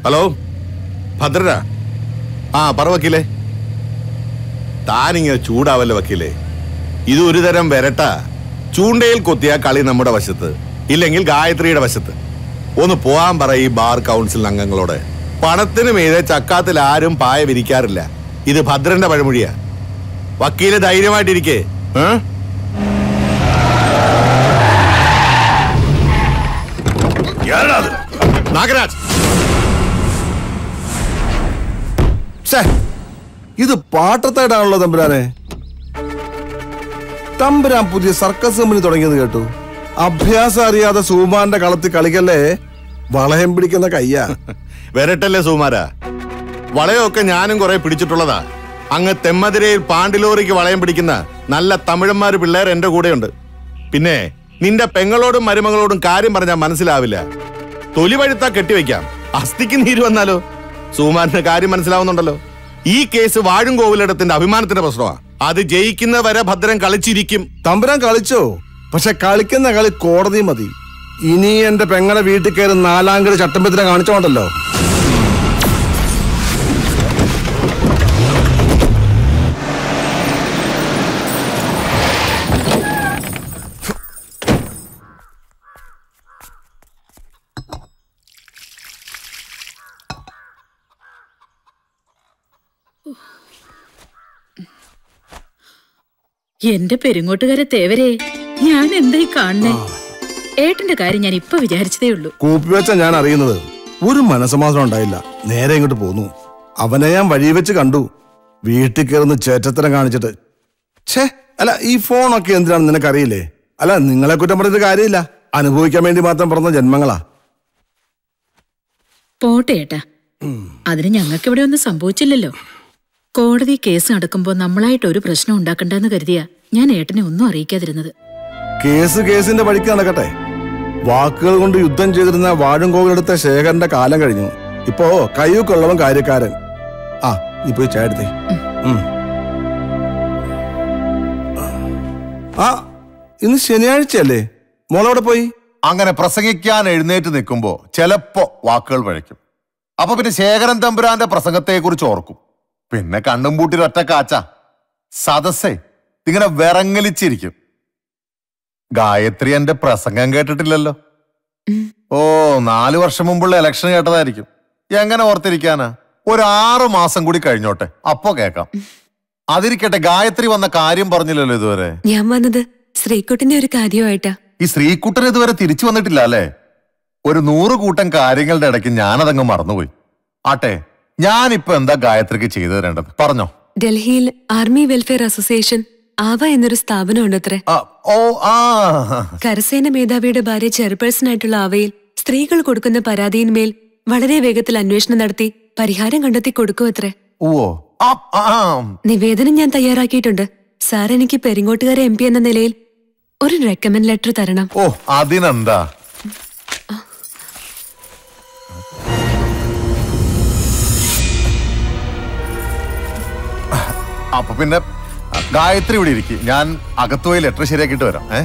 Hello ഭദ്രരാ ആ പറ വക്കീലേ താനിങ്ങനെ ചൂടാവല്ല വക്കീലേ ഇത് ഒരു തരം വരട്ട ചൂണ്ടയിൽ കൊത്തിയ കളി നമ്മുടെ വശത്ത് ഇല്ലെങ്കിൽ ഗായത്രിയുടെ വശത്ത് ഒന്ന് പോവാൻ പറ ഈ ബാർ കൗൺസിൽ അംഗങ്ങളോട് പണത്തിന് മീതെ ചക്കാത്തിൽ ആരും പായ വിരിക്കാറില്ല ഇത് ഭദ്രന്റെ പഴമൊഴിയാ വക്കീല് ധൈര്യമായിട്ടിരിക്കേ ഏ? ആരെടാ അത്? നാഗരാജ് ഛേ, ഇത് പാട്ടത്തേടാണല്ലോ തമ്പുരാനെ തമ്പുരാൻ പുതിയ സർക്കസ് കമ്പനി തുടങ്ങിയത് കേട്ടു അഭ്യാസം അറിയാതെ സുമാന്റെ കളത്തിൽ കളിക്കല്ലേ വളയം പിടിക്കുന്ന കയ്യാ വരട്ടല്ലേ സുമാര വളയമൊക്കെ ഞാനും കുറെ പിടിച്ചിട്ടുള്ളതാ അങ്ങ് തെമ്മതിരയിൽ പാണ്ടിലോറിക്ക് വളയം പിടിക്കുന്ന നല്ല തമിഴന്മാര് പിള്ളേർ എന്റെ കൂടെയുണ്ട് പിന്നെ നിന്റെ പെങ്ങളോടും മരുമകളോടും കാര്യം പറഞ്ഞാൽ മനസ്സിലാവില്ല തൊലി വഴുത്താ കെട്ടിവെക്കാം അസ്ഥിക്ക് നീര് വന്നാലോ സുമാറിന്റെ കാര്യം മനസ്സിലാവുന്നുണ്ടല്ലോ ഈ കേസ് വാഴും കോവിലിടത്തിന്റെ അഭിമാനത്തിന്റെ പ്രശ്നമാ അത് ജയിക്കുന്നവരെ ഭദ്രൻ കളിച്ചിരിക്കും തമ്പുരാൻ കളിച്ചോ പക്ഷെ കളിക്കുന്ന കളി കോടതി മതി ഇനി എന്റെ പെങ്ങളെ വീട്ടിൽ കയറി നാലാംകടി ചട്ടമ്പത്തിനെ കാണിച്ചോണ്ടല്ലോ എന്റെ പെരുങ്ങോട്ടുകാരെ തേവരെ ഞാൻ എന്തായി കാണണേ ഏട്ടന്റെ കാര്യം ഞാൻ ഇപ്പൊ വിചാരിച്ചതേ ഉള്ളൂ കൂപ്പിവെച്ച ഞാൻ അറിയുന്നത് ഒരു മനസമാധാനം ഉണ്ടായില്ല നേരെ ഇങ്ങോട്ട് പോന്നു അവനെ ഞാൻ വഴി വെച്ച് കണ്ടു വീട്ടിൽ കയറുന്ന ചേറ്റത്തരം കാണിച്ചിട്ട് ഛേ അല്ല ഈ ഫോണൊക്കെ എന്തിനാണ് നിനക്കറിയില്ലേ അല്ല നിങ്ങളെ കുറ്റം പറഞ്ഞിട്ട് കാര്യമില്ല അനുഭവിക്കാൻ വേണ്ടി മാത്രം പറഞ്ഞ ജന്മങ്ങളാ പോട്ടെ ഏട്ടാ അതിന് ഞങ്ങൾക്ക് ഇവിടെ ഒന്നും സംഭവിച്ചില്ലല്ലോ കോടതി കേസ് നടക്കുമ്പോ നമ്മളായിട്ട് ഒരു പ്രശ്നം ഉണ്ടാക്കണ്ടെന്ന് കരുതിയാ ഞാൻ ഏട്ടനെ ഒന്നും അറിയിക്കാതിരുന്നത് കേസ് കേസിന്റെ വഴിക്ക് നടക്കട്ടെ വാക്കുകൾ കൊണ്ട് യുദ്ധം ചെയ്തിരുന്ന വാഴുംകോവിലെടുത്ത ശേഖരന്റെ കാലം കഴിഞ്ഞു ഇപ്പോ കയ്യൂക്കുള്ളവൻ കാര്യക്കാരൻ ആ നീ പോയി ചായടുത്തേ ആ ഇന്ന് ശനിയാഴ്ചയല്ലേ മോളവിടെ പോയി അങ്ങനെ പ്രസംഗിക്കാൻ എഴുന്നേറ്റ് നിൽക്കുമ്പോ ചിലപ്പോ വാക്കുകൾ വഴയ്ക്കും അപ്പൊ പിന്നെ ശേഖരൻ തമ്പുരാന്റെ പ്രസംഗത്തെ കുറിച്ച് ഓർക്കും പിന്നെ കണ്ണും പൂട്ടി ഒറ്റ കാച്ച സദസ്സേ ഇങ്ങനെ വിറങ്ങലിച്ചിരിക്കും ഗായത്രി എന്റെ പ്രസംഗം കേട്ടിട്ടില്ലല്ലോ ഓ നാലു വർഷം മുമ്പുള്ള ഇലക്ഷൻ കേട്ടതായിരിക്കും എങ്ങനെ ഓർത്തിരിക്കാനാ ഒരു ആറു മാസം കൂടി കഴിഞ്ഞോട്ടെ അപ്പോ കേക്കാം അതിരിക്കട്ടെ ഗായത്രി വന്ന കാര്യം പറഞ്ഞില്ലല്ലോ ഇതുവരെ ഞാൻ വന്നത് ശ്രീകുട്ടിന്റെ ഒരു കാര്യമായിട്ടാ ഈ ശ്രീകുട്ടൻ ഇതുവരെ തിരിച്ചു വന്നിട്ടില്ല അല്ലേ ഒരു നൂറ് കൂട്ടം കാര്യങ്ങളുടെ ഇടയ്ക്ക് ഞാനതങ്ങ് മറന്നുപോയി ആട്ടെ ഞാനിപ്പോ എന്താ ഗായത്രിക്ക് ചെയ്തു തരേണ്ടത് പറഞ്ഞോ ഡൽഹിയിൽ ആർമി വെൽഫെയർ അസോസിയേഷൻ ആവ എന്നൊരു സ്ഥാപനമുണ്ട് അത്രേ ആ, ഓ ആ കരസേന മേധാവിയുടെ ഭാര്യ ചെയർപേഴ്സൺ ആയിട്ടുള്ള ആവയിൽ സ്ത്രീകൾ കൊടുക്കുന്ന പരാതിയിന്മേൽ വളരെ വേഗത്തിൽ അന്വേഷണം നടത്തി പരിഹാരം കണ്ടെത്തി കൊടുക്കും അത്രേ ഓ ആ, ആ, ആ. നിവേദനം ഞാൻ തയ്യാറാക്കിയിട്ടുണ്ട് സാർ എനിക്ക് പെരിങ്ങോട്ടുകാരെ എം പി എന്ന നിലയിൽ ഒരു റെക്കമെൻഡ് ലെറ്റർ തരണം ഓ അതിനെന്താ അപ്പൊ പിന്നെ ഗായത്രി ഇവിടെ ഇരിക്കും ഞാൻ അകത്ത് പോയി ലെറ്റർ ശരിയാക്കിയിട്ട് വരാം ഏ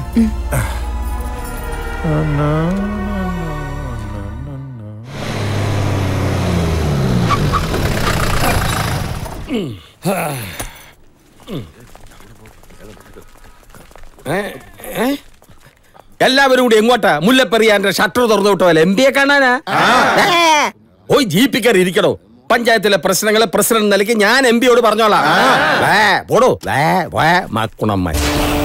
എല്ലാവരും കൂടി എങ്ങോട്ടാ മുല്ലപ്പെറിയാന്റെ ഷട്ടർ തുറന്നു വിട്ടോ എം പിയെ കാണാനാ ഏ, പോയി ജീപ്പിക്കറി ഇരിക്കണോ പഞ്ചായത്തിലെ പ്രശ്നങ്ങളെ പ്രസിഡന്റ് നിലയ്ക്ക് ഞാൻ എം പിയോട് പറഞ്ഞോളാം വേ, പോടോ വേ, വേ, മക്കുണമ്മ